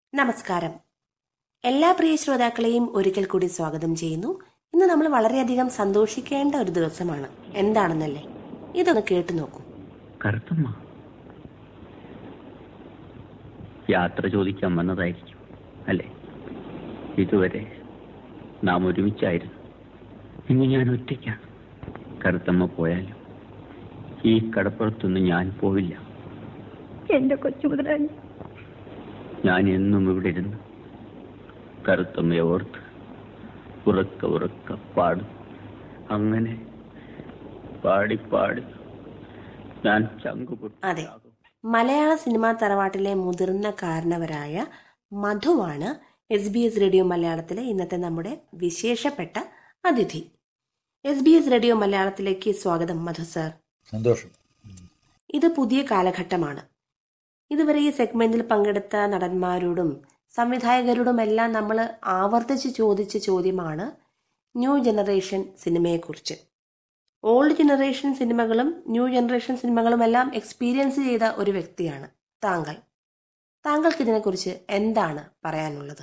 നമസ്കാരം എല്ലാ പ്രിയ ശ്രോതാക്കളെയും ഒരിക്കൽ കൂടി സ്വാഗതം ചെയ്യുന്നു ഇന്ന് നമ്മൾ വളരെയധികം സന്തോഷിക്കേണ്ട ഒരു ദിവസമാണ് എന്താണെന്നല്ലേ ഇതൊന്ന് കേട്ടു നോക്കൂ കറുത്തമ്മ യാത്ര ചോദിക്കാൻ വന്നതായിരിക്കും അല്ലേ ഇതുവരെ നാം ഒരുമിച്ചായിരുന്നു ഇനി ഞാൻ ഒറ്റയ്ക്കാണ് കറുത്തമ്മ പോയാലും ഈ കടപ്പുറത്തൊന്നും ഞാൻ പോവില്ല എന്റെ കൊച്ചു മുതലാളി ഞാൻ എന്നും ഇവിടെ ഇരുന്ന് കറുത്തമ്മയെ ഓർത്ത് ഉറക്ക ഉറക്ക പാടും അങ്ങനെ പാടി പാടി ഞാൻ ചങ്കുപൊട്ടി അതെ മലയാള സിനിമാ തറവാട്ടിലെ മുതിർന്ന കാരണവരായ മധുവാണ് എസ് ബി എസ് റേഡിയോ മലയാളത്തിലെ ഇന്നത്തെ നമ്മുടെ വിശേഷപ്പെട്ട അതിഥി എസ് ബി എസ് റേഡിയോ മലയാളത്തിലേക്ക് സ്വാഗതം മധു സാർ സന്തോഷം ഇത് പുതിയ കാലഘട്ടമാണ് ഇതുവരെ ഈ സെഗ്മെന്റിൽ പങ്കെടുത്ത നടന്മാരോടും സംവിധായകരോടുമെല്ലാം നമ്മൾ ആവർത്തിച്ച് ചോദിച്ച ചോദ്യമാണ് ന്യൂ ജനറേഷൻ സിനിമയെക്കുറിച്ച് ഓൾഡ് ജനറേഷൻ സിനിമകളും ന്യൂ ജനറേഷൻ സിനിമകളും എല്ലാം എക്സ്പീരിയൻസ് ചെയ്ത ഒരു വ്യക്തിയാണ് താങ്കൾ താങ്കൾക്ക് ഇതിനെക്കുറിച്ച് എന്താണ് പറയാനുള്ളത്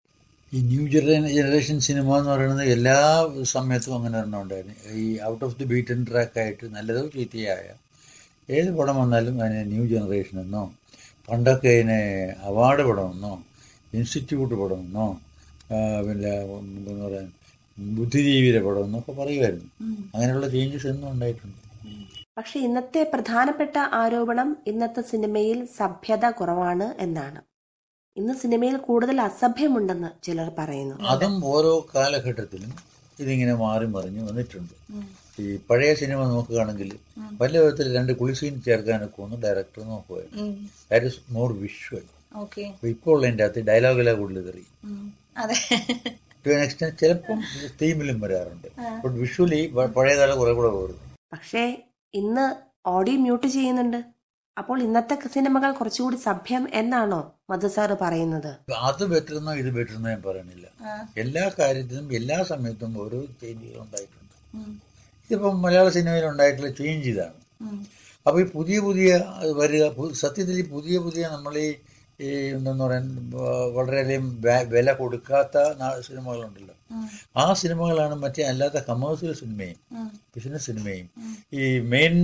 ഈ ന്യൂ ജനറേ ജനറേഷൻ സിനിമ എന്ന് പറയുന്നത് എല്ലാ സമയത്തും അങ്ങനെ ഒരെണ്ണം ഉണ്ടായിരുന്നു ഈ ഔട്ട് ഓഫ് ദി ബീറ്റൻ ട്രാക്കായിട്ട് നല്ലതോ ചീത്തയായ ഏത് പടം വന്നാലും അതിന് ന്യൂ ജനറേഷൻ എന്നോ പണ്ടൊക്കെ അതിന് അവാർഡ് പടമെന്നോ ഇൻസ്റ്റിറ്റ്യൂട്ട് പടമെന്നോ ആ, പിന്നെ എന്താ പറയുക ബുദ്ധിജീവിയുടെ പടം എന്നൊക്കെ പറയുമായിരുന്നു അങ്ങനെയുള്ള ചേഞ്ചസ് എന്നും ഉണ്ടായിട്ടുണ്ട് പക്ഷെ ഇന്നത്തെ പ്രധാനപ്പെട്ട ആരോപണം ഇന്നത്തെ സിനിമയിൽ സഭ്യത കുറവാണ് എന്നാണ് ഇന്ന് സിനിമയിൽ കൂടുതൽ അസഭ്യമുണ്ടെന്ന് ചിലർ പറയുന്നു അതും ഓരോ കാലഘട്ടത്തിലും ഇതിങ്ങനെ മാറി മറിഞ്ഞ് വന്നിട്ടുണ്ട് ഈ പഴയ സിനിമ നോക്കുകയാണെങ്കിൽ പല വിധത്തിൽ രണ്ട് കുളിസീൻ ചേർക്കാനൊക്കെ ഒന്ന് ഡയറക്ടർ നോക്കുമായിരുന്നു that is more visual okay അപ്പൊ ഇപ്പോൾ ഉള്ളതിൻ്റെ അകത്ത് ഡയലോഗിലെ കൂടുതൽ തെറി അതെ ടു എൻ എക്സ്റ്റെന്റ് ചിലപ്പം തീമിലും വരാറുണ്ട് ബട്ട് വിഷ്വലി പഴയ കാലം കുറെ കൂടെ പോകും പക്ഷേ ഇന്ന് ഓഡിയോ മ്യൂട്ട് ചെയ്യുന്നുണ്ട് അപ്പോൾ ഇന്നത്തെ സിനിമകൾ കുറച്ചുകൂടി സഭ്യം എന്നാണോ മധു സാറ് പറയുന്നത് അത് ബെറ്ററെന്നോ ഇത് ബെറ്ററെന്നോ ഞാൻ പറയണില്ല എല്ലാ കാര്യത്തിലും എല്ലാ സമയത്തും ഓരോ ചേഞ്ചുകൾ ഉണ്ടായിട്ടുണ്ട് ഇതിപ്പം മലയാള സിനിമയിൽ ഉണ്ടായിട്ടുള്ള ചേഞ്ച് ഇതാണ് അപ്പോൾ ഈ പുതിയ പുതിയ വരിക പു- സത്യത്തിൽ ഈ പുതിയ പുതിയ നമ്മൾ ഈ ഈ എന്തെന്ന് പറയാൻ വ- വളരെയധികം വെ- വില കൊടുക്കാത്ത നാ- സിനിമകളുണ്ടല്ലോ ആ സിനിമകളാണ് മറ്റേ അല്ലാത്ത കമേഴ്സ്യൽ സിനിമയും ബിസിനസ് സിനിമയും ഈ മെയിൻ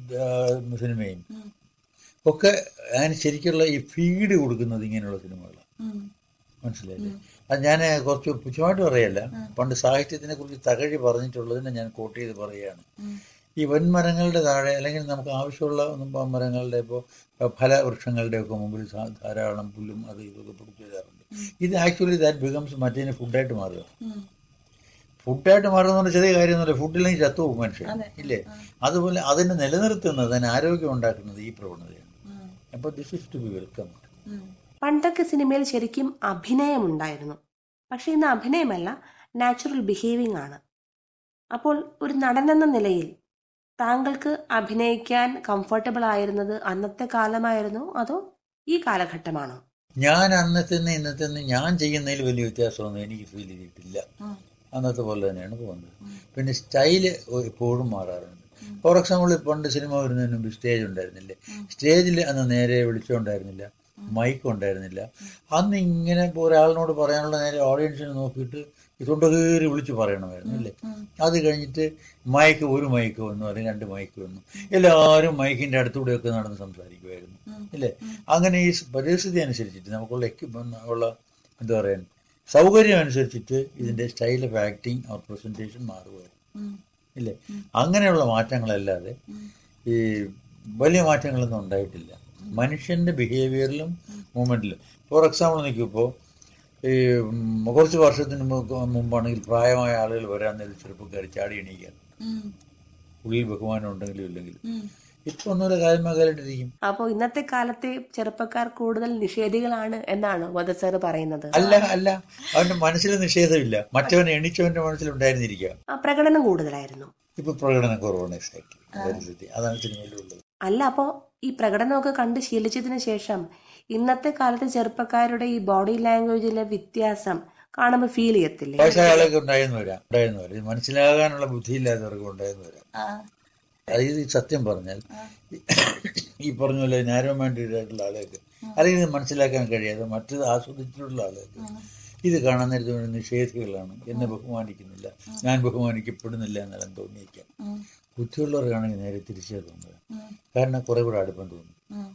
സിനിമയും ഒക്കെ അതിന് ശരിക്കുള്ള ഈ ഫീഡ് കൊടുക്കുന്നത് ഇങ്ങനെയുള്ള സിനിമകളാണ് മനസ്സിലായില്ലേ അത് ഞാൻ കുറച്ച് പുച്ഛമായിട്ട് പറയല്ല പണ്ട് സാഹിത്യത്തിനെ കുറിച്ച് തകഴി പറഞ്ഞിട്ടുള്ളതിനെ ഞാൻ കോട്ട് ചെയ്ത് പറയുകയാണ് ഈ വൻമരങ്ങളുടെ താഴെ അല്ലെങ്കിൽ നമുക്ക് ആവശ്യമുള്ള ഒന്നും പ- മരങ്ങളുടെ ഇപ്പോൾ ഫലവൃക്ഷങ്ങളുടെ ഒക്കെ മുമ്പിൽ സാ- ധാരാളം പുല്ലും അത് ഇതൊക്കെ പിടിച്ചു തരാറുണ്ട് ഇത് ആക്ച്വലി ദാറ്റ് ബിക്കംസ് മറ്റേതിന് ഫുഡായിട്ട് മാറുക ഫുഡായിട്ട് മാറുന്ന ചെറിയ കാര്യമൊന്നുമില്ല ഫുഡില്ലെങ്കിൽ ചത്തുപോകും മനുഷ്യൻ ഇല്ലേ അതുപോലെ അതിനെ നിലനിർത്തുന്നത് അതിന് ആരോഗ്യം ഉണ്ടാക്കുന്നത് ഈ പ്രവണതയാണ് അപ്പോൾ this is to be welcome പണ്ടൊക്കെ സിനിമയിൽ ശരിക്കും അഭിനയമുണ്ടായിരുന്നു പക്ഷെ ഇന്ന് അഭിനയമല്ല നാച്ചുറൽ ബിഹേവിംഗ് ആണ് അപ്പോൾ ഒരു നടനെന്ന നിലയിൽ താങ്കൾക്ക് അഭിനയിക്കാൻ കംഫർട്ടബിൾ ആയിരുന്നത് അന്നത്തെ കാലമായിരുന്നോ അതോ ഈ കാലഘട്ടമാണോ ഞാൻ അന്നത്തെ ഇന്നത്തെ ഞാൻ ചെയ്യുന്നതിൽ വലിയ വ്യത്യാസമൊന്നും എനിക്ക് ഫീൽ ചെയ്തിട്ടില്ല അന്നത്തെ പോലെ തന്നെയാണ് പോകുന്നത് പിന്നെ സ്റ്റൈല് എപ്പോഴും മാറാറുണ്ട് ഫോർ എക്സാമ്പിൾ പണ്ട് സിനിമ വരുന്നതിന് മുമ്പ് സ്റ്റേജ് ഉണ്ടായിരുന്നില്ലേ സ്റ്റേജിൽ അന്ന് നേരെ വിളിച്ചുണ്ടായിരുന്നില്ല മൈക്ക് ഉണ്ടായിരുന്നില്ല അന്ന് ഇങ്ങനെ ഇപ്പൊ ഒരാളിനോട് പറയാനുള്ള നേരെ ഓഡിയൻസിനെ നോക്കിയിട്ട് ഇതുകൊണ്ട് കയറി വിളിച്ച് പറയണമായിരുന്നു അല്ലേ അത് കഴിഞ്ഞിട്ട് മൈക്ക് ഒരു മൈക്ക് വന്നു അല്ലെങ്കിൽ രണ്ട് മൈക്ക് വന്നു എല്ലാവരും മൈക്കിന്റെ അടുത്തൂടെയൊക്കെ നടന്ന് സംസാരിക്കുമായിരുന്നു ഇല്ലേ അങ്ങനെ ഈ പരിസ്ഥിതി അനുസരിച്ചിട്ട് നമുക്കുള്ള എക്യുപ്മെന്റ് ഉള്ള എന്താ പറയാൻ സൗകര്യം അനുസരിച്ചിട്ട് ഇതിന്റെ style of acting or presentation മാറുമായിരുന്നു ഇല്ലേ അങ്ങനെയുള്ള മാറ്റങ്ങളല്ലാതെ ഈ വലിയ മാറ്റങ്ങളൊന്നും ഉണ്ടായിട്ടില്ല മനുഷ്യന്റെ ബിഹേവിയറിലും മൂവ്മെന്റിലും ഫോർ എക്സാമ്പിൾ നിൽക്കുമ്പോൾ ഈ ഉം, കുറച്ച് വർഷത്തിന് മുമ്പ് മുമ്പാണെങ്കിൽ പ്രായമായ ആളുകൾ വരാൻ നേരം ചെറുപ്പക്കാർ ചാടി എണീക്കാൻ ഉള്ളിൽ ബഹുമാനം ഉണ്ടെങ്കിലും ഇല്ലെങ്കിലും ഇപ്പൊ ഒന്നുമില്ല കാര്യമാകാലിട്ടിരിക്കും അപ്പോൾ ഇന്നത്തെ കാലത്തെ ചെറുപ്പക്കാർ കൂടുതൽ നിഷേധികളാണ് എന്നാണ് മധു സാറ് പറയുന്നത് അല്ല അല്ല അവന്റെ മനസ്സിൽ നിഷേധമില്ല മറ്റവൻ എണീച്ചവന്റെ മനസ്സിലുണ്ടായിരുന്നിരിക്കുക ആ പ്രകടനം കൂടുതലായിരുന്നു ഇപ്പൊ പ്രകടനം കുറവാണ് എക്സാക്ട്ലി പരിസ്ഥിതി അതാണ് സിനിമയിലുള്ളത് അല്ല അപ്പോൾ ഈ പ്രകടനമൊക്കെ കണ്ട് ശീലിച്ചതിന് ശേഷം ഇന്നത്തെ കാലത്തെ ചെറുപ്പക്കാരുടെ ഈ ബോഡി ലാംഗ്വേജിലെ വ്യത്യാസം കാണുമ്പോൾ ഫീൽ ചെയ്യത്തില്ലേ വയസ്സായ ആളൊക്കെ ഉണ്ടായെന്ന് വരാം ഉണ്ടായെന്ന് വരാം ഇത് മനസ്സിലാകാനുള്ള ബുദ്ധിയില്ലാത്തവർക്ക് ഉണ്ടായെന്ന് വരാം അത് ഇത് സത്യം പറഞ്ഞാൽ ഈ പറഞ്ഞ പോലെ നാരോ മൈൻഡഡ് ആയിട്ടുള്ള ആളെയൊക്കെ അല്ലെങ്കിൽ ഇത് മനസ്സിലാക്കാൻ കഴിയാതെ മറ്റത് ആസ്വദിച്ചിട്ടുള്ള ആളുകൾക്ക് ഇത് കാണാൻ നേരത്തെ വേണ്ടി നിഷേധികളാണ് എന്നെ ബഹുമാനിക്കുന്നില്ല ഞാൻ ബഹുമാനിക്കപ്പെടുന്നില്ല എന്നെല്ലാം തോന്നിയേക്കാം ബുദ്ധിയുള്ളവർക്കാണെങ്കിൽ നേരെ തിരിച്ചേ തോന്നുന്നത് കാരണം കുറെ കൂടെ അടുപ്പം തോന്നും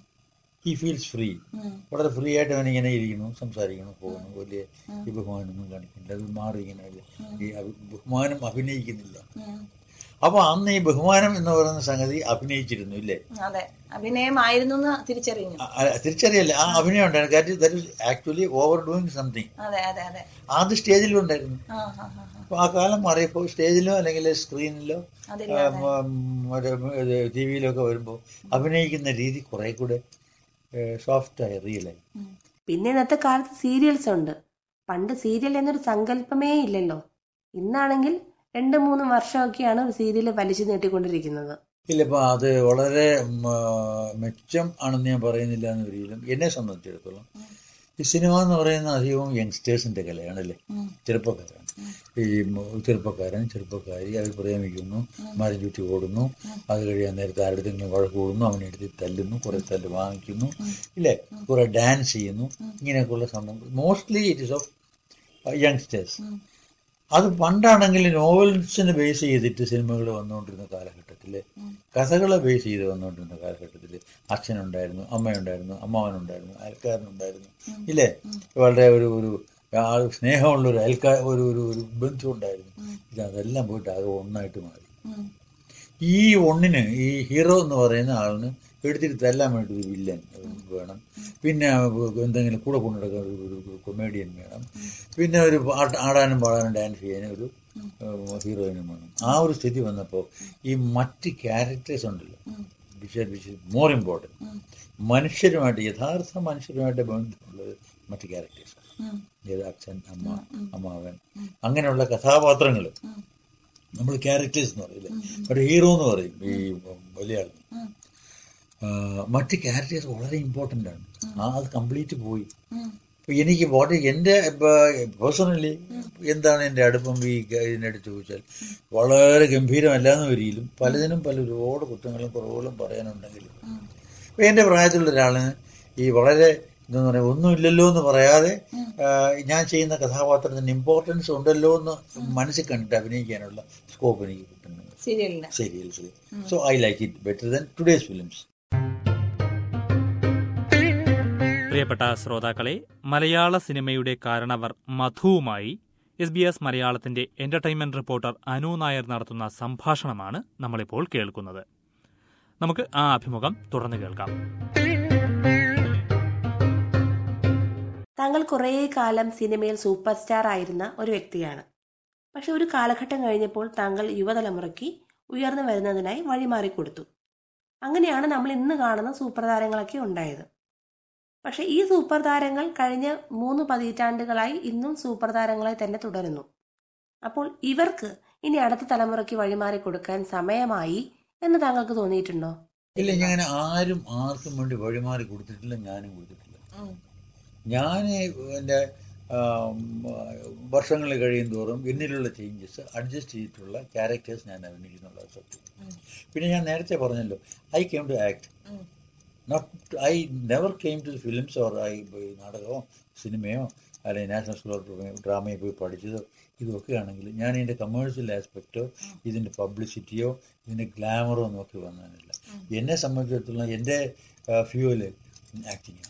ഈ ഫീൽസ് ഫ്രീ വളരെ ഫ്രീ ആയിട്ട് അവൻ ഇങ്ങനെ ഇരിക്കുന്നു സംസാരിക്കുന്നു പോകുന്നു വലിയ ഈ ബഹുമാനമൊന്നും കാണിക്കുന്നില്ല അത് മാറി ഇങ്ങനെ ഈ അഭി- ബഹുമാനം അഭിനയിക്കുന്നില്ല അപ്പൊ അന്ന് ഈ ബഹുമാനം എന്ന് പറയുന്ന സംഗതി അഭിനയിച്ചിരുന്നു ഇല്ലേ അതെ അഭിനയമായിരുന്നു എന്ന് തിരിച്ചറിഞ്ഞു അ- അ- തിരിച്ചറിയല്ല ആ അഭിനയം ഉണ്ടായിരുന്നു കാര്യം that is actually overdoing something അതെ അതെ അതെ അത് സ്റ്റേജിലും ഉണ്ടായിരുന്നു ആ ഹാ ഹാ ഹാ അപ്പൊ ആ കാലം മാറിയപ്പോൾ സ്റ്റേജിലോ അല്ലെങ്കിൽ സ്ക്രീനിലോ അതില്ലാതെ മറ്റേ ടി വിയിലൊക്കെ വരുമ്പോൾ അഭിനയിക്കുന്ന രീതി കുറെ കൂടെ സോഫ്റ്റായി റിയലായി പിന്നെ ഇന്നത്തെ കാലത്ത് സീരിയൽസ് ഉണ്ട് പണ്ട് സീരിയൽ എന്നൊരു സങ്കല്പമേ ഇല്ലല്ലോ ഇന്നാണെങ്കിൽ രണ്ട് മൂന്ന് വർഷമൊക്കെയാണ് ഒരു സീരിയൽ വലിച്ചു നീട്ടിക്കൊണ്ടിരിക്കുന്നത് ഇല്ല ഇപ്പൊ അത് വളരെ ഉം, ആ, മെച്ചം ആണെന്ന് ഞാൻ പറയുന്നില്ല എന്ന് ഒരിക്കലും എന്നെ സംബന്ധിച്ചിടത്തോളം ഈ സിനിമ എന്ന് പറയുന്ന അധികവും യങ്സ്റ്റേഴ്സിന്റെ കലയാണല്ലേ ചെറുപ്പക്കാരാണ് ഈ മ- ചെറുപ്പക്കാരൻ ചെറുപ്പക്കാരി അവർ പ്രേമിക്കുന്നു മരം ചുറ്റി ഓടുന്നു അത് കഴിയാൻ നേരത്തെ ആരുടെങ്കിലും വഴക്ക് കൂടുന്നു അവനെ എടുത്ത് തല്ലുന്നു കുറെ തല്ല് വാങ്ങിക്കുന്നു ഇല്ലേ കുറെ ഡാൻസ് ചെയ്യുന്നു ഇങ്ങനെയൊക്കെയുള്ള സംഭവം mostly it is of youngsters അത് പണ്ടാണെങ്കിൽ നോവൽസിനെ ബേസ് ചെയ്തിട്ട് സിനിമകൾ വന്നുകൊണ്ടിരുന്ന കാലഘട്ടത്തിൽ കഥകളെ ബേസ് ചെയ്ത് വന്നുകൊണ്ടിരുന്ന കാലഘട്ടത്തിൽ അച്ഛനുണ്ടായിരുന്നു അമ്മയുണ്ടായിരുന്നു അമ്മാവനുണ്ടായിരുന്നു അയൽക്കാരനുണ്ടായിരുന്നു ഇല്ലേ വളരെ ഒരു ഒരു ആ സ്നേഹമുള്ള ഒരു അയൽക്കാർ ഒരു ഒരു ഒരു ബന്ധം ഉണ്ടായിരുന്നു ഇത് അതെല്ലാം പോയിട്ട് ആകെ ഒന്നായിട്ട് മാറി ഈ ഒന്നിന് ഈ ഹീറോ എന്ന് പറയുന്ന ആളിന് എടുത്തിട്ട് തല്ലാൻ വേണ്ടി ഒരു വില്ലൻ വേണം പിന്നെ എന്തെങ്കിലും കൂടെ കൊണ്ടുനടക്കാൻ ഒരു ഒരു കൊമേഡിയൻ വേണം പിന്നെ ഒരു പാട്ട് ആടാനും പാടാനും ഡാൻസ് ചെയ്യാനും ഒരു ഹീറോയിനും വേണം ആ ഒരു സ്ഥിതി വന്നപ്പോൾ ഈ മറ്റ് ക്യാരക്ടേഴ്സ് ഉണ്ടല്ലോ വിഷ വിഷ മോർ ഇമ്പോർട്ടൻറ്റ് മനുഷ്യരുമായിട്ട് യഥാർത്ഥ മനുഷ്യരുമായിട്ട് ബന്ധമുള്ളത് മറ്റ് ക്യാരക്ടേഴ്സ് ഏത് അച്ഛൻ അമ്മ അമ്മാവൻ അങ്ങനെയുള്ള കഥാപാത്രങ്ങൾ നമ്മൾ ക്യാരക്ടേഴ്സ് എന്ന് പറയില്ലേ ഒരു ഹീറോ എന്ന് പറയും ഈ വലിയ ആൾ മറ്റ് ക്യാരക്ടേഴ്സ് വളരെ ഇമ്പോർട്ടൻ്റ് ആണ് ആ അത് കംപ്ലീറ്റ് പോയി ഇപ്പൊ എനിക്ക് വാട്ട് എൻ്റെ പേഴ്സണലി എന്താണ് എൻ്റെ അടുപ്പം ഈ ഇതിനടുത്ത് ചോദിച്ചാൽ വളരെ ഗംഭീരമല്ലാന്ന് വരിയിലും പലതിനും പല ഒരുപാട് കുറ്റങ്ങളും കുറവുകളും പറയാനുണ്ടെങ്കിലും ഇപ്പൊ എൻ്റെ പ്രായത്തിലുള്ള ഒരാളിന് ഈ വളരെ എന്താ പറയുക ഒന്നുമില്ലല്ലോ എന്ന് പറയാതെ ആ, ഞാൻ ചെയ്യുന്ന കഥാപാത്രത്തിന് ഇമ്പോർട്ടൻസ് ഉണ്ടല്ലോ എന്ന് മനസ്സിൽ കണ്ടിട്ട് അഭിനയിക്കാനുള്ള സ്കോപ്പ് എനിക്ക് കിട്ടുന്നുണ്ട് സീരിയലിന് സീരിയൽസിൽ so I like it better than today's films പ്രിയപ്പെട്ട ശ്രോതാക്കളെ മലയാള സിനിമയുടെ കാരണവർ മധുവുമായി എസ് ബി എസ് മലയാളത്തിന്റെ എന്റർടൈൻമെന്റ് റിപ്പോർട്ടർ അനു നായർ നടത്തുന്ന സംഭാഷണമാണ് നമ്മളിപ്പോൾ കേൾക്കുന്നത് നമുക്ക് ആ അഭിമുഖം തുറന്നു കേൾക്കാം താങ്കൾ കുറേ കാലം സിനിമയിൽ സൂപ്പർ സ്റ്റാർ ആയിരുന്ന ഒരു വ്യക്തിയാണ് പക്ഷെ ഒരു കാലഘട്ടം കഴിഞ്ഞപ്പോൾ താങ്കൾ യുവതലമുറയ്ക്ക് ഉയർന്നു വരുന്നതിനായി വഴിമാറിക്കൊടുത്തു അങ്ങനെയാണ് നമ്മൾ ഇന്ന് കാണുന്ന സൂപ്പർ താരങ്ങളൊക്കെ ഉണ്ടായത് പക്ഷെ ഈ സൂപ്പർ താരങ്ങൾ കഴിഞ്ഞ മൂന്ന് പതിറ്റാണ്ടുകളായി ഇന്നും സൂപ്പർ താരങ്ങളായി തന്നെ തുടരുന്നു അപ്പോൾ ഇവർക്ക് ഇനി അടുത്ത തലമുറയ്ക്ക് വഴിമാറി കൊടുക്കാൻ സമയമായി എന്ന് താങ്കൾക്ക് തോന്നിയിട്ടുണ്ടോ ഇല്ല ഞാൻ ആരും ആർക്കും വേണ്ടി വഴിമാറി കൊടുത്തിട്ടില്ല ഞാനും കൊടുത്തിട്ടില്ല ഞാൻ എൻ്റെ വർഷങ്ങൾ കഴിയും തോറും എന്നിലുള്ള ചേഞ്ചസ് അഡ്ജസ്റ്റ് ചെയ്തിട്ടുള്ള ക്യാരക്ടേഴ്സ് ഞാൻ അഭിനയിക്കുന്നുള്ള സത്യം പിന്നെ ഞാൻ നേരത്തെ പറഞ്ഞല്ലോ I came to act not I never came to films or I നാടകമോ സിനിമയോ അല്ലെങ്കിൽ നാഷണൽ സ്കൂൾ ഓഫ് ഡ്രാമയിൽ പോയി പഠിച്ചതോ ഇതൊക്കെ ആണെങ്കിൽ ഞാൻ ഇതിൻ്റെ കമേഴ്ഷ്യൽ ആസ്പെക്റ്റോ ഇതിൻ്റെ പബ്ലിസിറ്റിയോ ഇതിൻ്റെ ഗ്ലാമറോ നോക്കി വന്നതിനില്ല എന്നെ സംബന്ധിച്ചിടത്തോളം എൻ്റെ ഫ്യൂവല് ആക്ടിങ്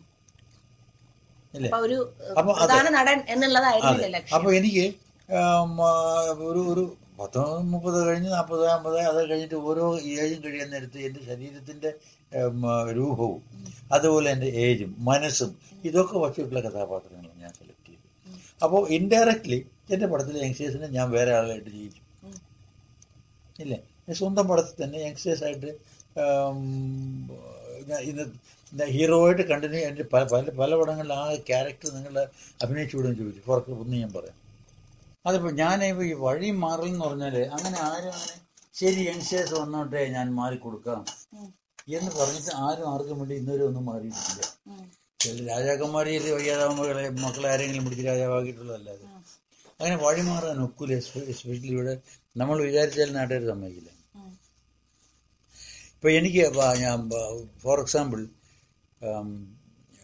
അല്ലേ അപ്പൊ ഒരു അപ്പൊ അത് പ്രധാന നടൻ എന്നുള്ളതായിരുന്നില്ല അതെ ലക്ഷ്യം അപ്പൊ എനിക്ക് ആം, ആ, ഒരു ഒരു പത്ത് മുപ്പത് കഴിഞ്ഞ് നാൽപ്പത് അമ്പത് അത് കഴിഞ്ഞിട്ട് ഓരോ ഏജും കഴിയുന്ന നേരത്ത് എൻ്റെ ശരീരത്തിന്റെ ഉം, ആ, രൂപവും അതുപോലെ എൻ്റെ ഏജും മനസ്സും ഇതൊക്കെ വച്ചിട്ടുള്ള കഥാപാത്രങ്ങളാണ് ഞാൻ സെലക്ട് ചെയ്തത് അപ്പോൾ ഇൻഡയറക്ട്ലി എൻ്റെ പടത്തിലെ യങ്സ്റ്റേഴ്സിനെ ഞാൻ വേറെ ആളായിട്ട് ജയിച്ചു ഇല്ലേ ഞാൻ സ്വന്തം പടത്തിൽ തന്നെ യങ്സ്റ്റേഴ്സ് ആയിട്ട് ആം, ഞാൻ ഇന്ന് ഹീറോ ആയിട്ട് കണ്ടിന്യൂ എൻ്റെ പല പല പല പടങ്ങളിൽ ആ ക്യാരക്ടർ നിങ്ങൾ അഭിനയിച്ചുകൂടെന്ന് ചോദിച്ചു ഫോർ ഒന്ന് ഞാൻ പറയാം അതിപ്പോൾ ഞാൻ ഇപ്പോൾ ഈ വഴി മാറൽ എന്ന് പറഞ്ഞാൽ അങ്ങനെ ആരും അങ്ങനെ ശരി യങ്സ്റ്റേഴ്സ് വന്നോട്ടെ ഞാൻ മാറിക്കൊടുക്കാം എന്ന് പറഞ്ഞിട്ട് ആരും ആർക്കും വേണ്ടി ഇന്നുവരെ ഒന്നും മാറിയിട്ടില്ല ചില രാജാക്കന്മാരെ വയ്യാതാകുമ്പോഴെ മക്കളെ ആരെങ്കിലും പിടിച്ച് രാജാവാക്കിയിട്ടുള്ളതല്ലാതെ അങ്ങനെ വഴി മാറാൻ ഒക്കില്ല എസ്പെഷ്യലി ഇവിടെ നമ്മൾ വിചാരിച്ചാൽ നാട്ടുകാർ സമ്മതിക്കില്ല ഇപ്പൊ എനിക്ക് വ- ഞാൻ ഫോർ എക്സാമ്പിൾ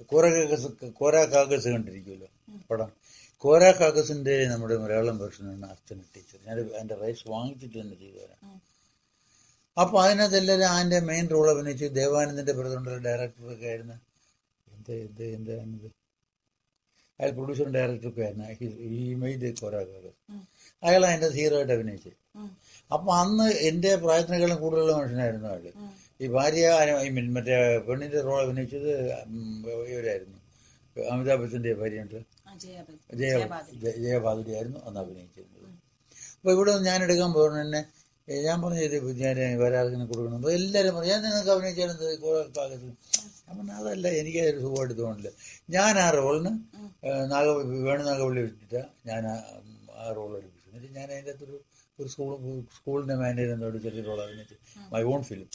കോരാകാകസ് കോരാകാകസ് കണ്ടിരിക്കുമല്ലോ പടം കോരാകാകസിന്റെ നമ്മുടെ മലയാളം വെർഷനാണ് അർച്ചന ടീച്ചർ ഞാൻ അതിന്റെ റൈറ്റ്സ് വാങ്ങിച്ചിട്ട് തന്നെ ചെയ്തു തരാം അപ്പൊ അതിനകത്ത് എല്ലാവരും അതിന്റെ മെയിൻ റോൾ അഭിനയിച്ച് ദേവാനന്ദന്റെ ബ്രദറിന്റെ ഡയറക്ടറൊക്കെ ആയിരുന്നു എന്ത് എന്ത് എന്താണിത് അയാൾ പ്രൊഡ്യൂസറും ഡയറക്ടറൊക്കെ ആയിരുന്നു ഈ മെയ്ത് കോരാകാകസ് അയാൾ അതിന്റെ ഹീറോ ആയിട്ട് അഭിനയിച്ചു അപ്പൊ അന്ന് എന്റെ പ്രായത്തിനേക്കാളും കൂടുതലുള്ള മനുഷ്യനായിരുന്നു അയാള് ഈ ഭാര്യ ഐ മീൻ മറ്റേ പെണ്ണിന്റെ റോൾ അഭിനയിച്ചത് ഉം, ഇവരായിരുന്നു അമിതാഭ് ബച്ചന്റെ ഭാര്യയുണ്ട് ആ, ജയാബായി. ജയ ജയഭാരതി. ജയ- ജയഭാദുരി ആയിരുന്നു അന്ന് അഭിനയിച്ചിരുന്നത് അപ്പൊ ഇവിടെ നിന്ന് ഞാൻ എടുക്കാൻ പോകുന്ന തന്നെ ഏ, ഞാൻ പറഞ്ഞു ഇത് ഞാൻ വരാതിനെ കൊടുക്കണം അപ്പൊ എല്ലാവരും പറഞ്ഞു ഞാൻ നിങ്ങൾക്ക് അഭിനയിച്ചാലും കാലത്ത് ഞാൻ പറഞ്ഞു അതല്ല എനിക്ക് അതൊരു സുഖമായിട്ട് തോന്നില്ല ഞാൻ ആ റോളിന് നാഗ വേണു നാഗവള്ളി വെച്ചിട്ട് ഞാൻ ആ ആ റോൾ എടുപ്പിച്ചു എന്നിട്ട് ഞാൻ അതിൻ്റെ അകത്തൊരു ഒരു സ്കൂൾ സ്കൂളിന്റെ മാനേജർ എന്നോട് ചെറിയ റോൾ അഭിനയിച്ചു മൈ ഓൺ ഫിലിം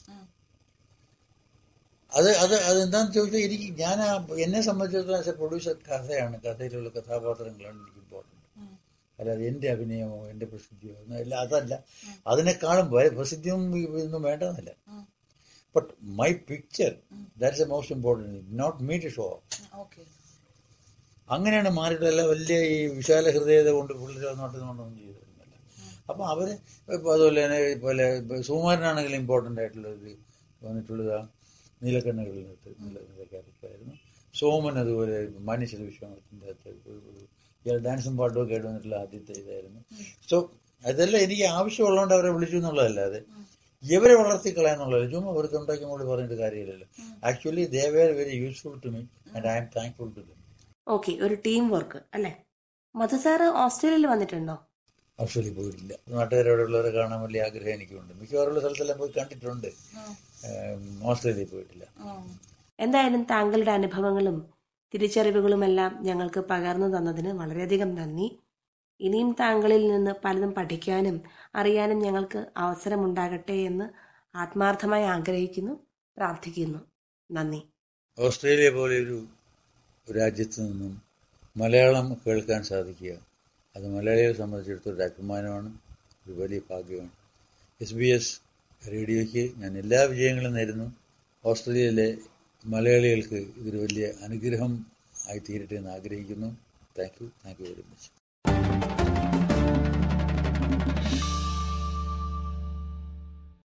അത് അത് അത് എന്താണെന്ന് ചോദിച്ചാൽ എനിക്ക് ഞാൻ ആ എന്നെ സംബന്ധിച്ചിടത്തോളം ആസ് എ പ്രൊഡ്യൂസർ കഥയാണ് കഥയിലുള്ള കഥാപാത്രങ്ങളാണ് എനിക്ക് ഇമ്പോർട്ടൻറ്റ് അല്ലാതെ എൻ്റെ അഭിനയമോ എൻ്റെ പ്രസിദ്ധിയോ ഒന്നും അല്ല അതല്ല അതിനേക്കാളും വരെ പ്രസിദ്ധിയും ഇതൊന്നും വേണ്ടതല്ല but my picture that's a most important not me to show okay അങ്ങനെയാണ് മാറിയിട്ടല്ല വലിയ ഈ വിശാല ഹൃദയത കൊണ്ട് പിള്ളേർ നോട്ടൊന്നും ചെയ്തിരുന്നില്ല അപ്പം അവര് ഇപ്പൊ അതുപോലെ തന്നെ പോലെ സുകുമാരനാണെങ്കിലും ഇമ്പോർട്ടൻ്റ് ആയിട്ടുള്ളത് വന്നിട്ടുള്ളത് ആ നീലക്കണ്ണുകളിനകത്ത് നീല നീല ക്യാരക്ടറായിരുന്നു സോമൻ അതുപോലെ മനുഷ്യർ വിശ്വാസത്തിൻ്റെ അകത്ത് ഒരു- ഒരു ഇയാൾ ഡാൻസും പാട്ടും ഒക്കെ ആയിട്ട് വന്നിട്ടുള്ള ആദ്യത്തെ ഇതായിരുന്നു സോ അതെല്ലാം എനിക്ക് ആവശ്യമുള്ളതുകൊണ്ട് അവരെ വിളിച്ചു എന്നുള്ളതല്ലാതെ ഇവരെ വളർത്തിക്കളയാന്നുള്ളത് ചുമ്മാ അവർക്ക് ഉണ്ടാക്കി കൂടി പറഞ്ഞിട്ട് കാര്യമില്ലല്ലോ actually they were very useful to me and I am thankful to them okay ഒരു ടീം വർക്ക് അല്ലേ മധു സാറ് ഓസ്ട്രേലിയയിൽ വന്നിട്ടുണ്ടോ ഓസ്ട്രേലിയ പോയിട്ടില്ല നാട്ടുകാരോടെ ഉള്ളവരെ കാണാൻ വലിയ ആഗ്രഹം എനിക്കുണ്ട് മിക്കവാറുള്ള സ്ഥലത്തെല്ലാം പോയി കണ്ടിട്ടുണ്ട് ഏം, ഓസ്ട്രേലിയയിൽ പോയിട്ടില്ല എന്തായാലും താങ്കളുടെ അനുഭവങ്ങളും തിരിച്ചറിവുകളുമെല്ലാം ഞങ്ങൾക്ക് പകർന്നു തന്നതിന് വളരെയധികം നന്ദി ഇനിയും താങ്കളിൽ നിന്ന് പലതും പഠിക്കാനും അറിയാനും ഞങ്ങൾക്ക് അവസരമുണ്ടാകട്ടെ എന്ന് ആത്മാർത്ഥമായി ആഗ്രഹിക്കുന്നു പ്രാർത്ഥിക്കുന്നു നന്ദി ഓസ്ട്രേലിയ പോലെ ഒരു രാജ്യത്ത് നിന്നും മലയാളം കേൾക്കാൻ സാധിക്കുക അത് മലയാളികളെ സംബന്ധിച്ചിടത്തോളം ഒരു അഭിമാനമാണ് ഒരു വലിയ ഭാഗ്യമാണ് എസ് ബി എസ് റേഡിയോയ്ക്ക് ഞാൻ എല്ലാ വിജയങ്ങളും നേരുന്നു ഓസ്ട്രേലിയയിലെ മലയാളികൾക്ക് ഇതൊരു വലിയ അനുഗ്രഹം ആയി തീരട്ടെ എന്ന് ആഗ്രഹിക്കുന്നു thank you thank you very much